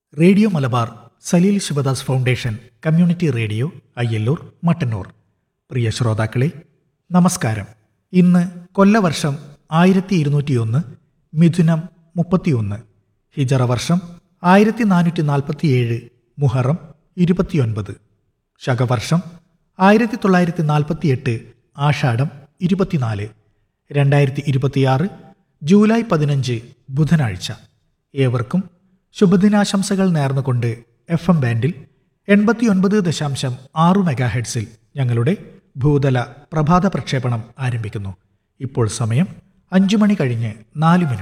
radio Malabar Saleel Sivadas foundation community radio Ayyallur Mattannur പ്രിയ ശ്രോതാക്കളെ നമസ്കാരം ഇന്ന് കൊല്ലവർഷം ആയിരത്തി ഇരുന്നൂറ്റിയൊന്ന് മിഥുനം മുപ്പത്തിയൊന്ന് ഹിജറ വർഷം ആയിരത്തി നാനൂറ്റി നാൽപ്പത്തിയേഴ് മുഹറം ഇരുപത്തിയൊൻപത് ശകവർഷം ആയിരത്തി തൊള്ളായിരത്തി നാൽപ്പത്തിയെട്ട് ആഷാഢം ഇരുപത്തിനാല് രണ്ടായിരത്തി ഇരുപത്തിയാറ് ജൂലൈ പതിനഞ്ച് ബുധനാഴ്ച ഏവർക്കും ശുഭദിനാശംസകൾ നേർന്നുകൊണ്ട് എഫ് എം ബാൻഡിൽ എൺപത്തിയൊൻപത് ദശാംശം ആറ് മെഗാഹെഡ്സിൽ ഞങ്ങളുടെ ഭൂതല പ്രഭാത പ്രക്ഷേപണം ആരംഭിക്കുന്നു ഇപ്പോൾ സമയം അഞ്ചു മണി കഴിഞ്ഞ് നാല് മിനിറ്റ്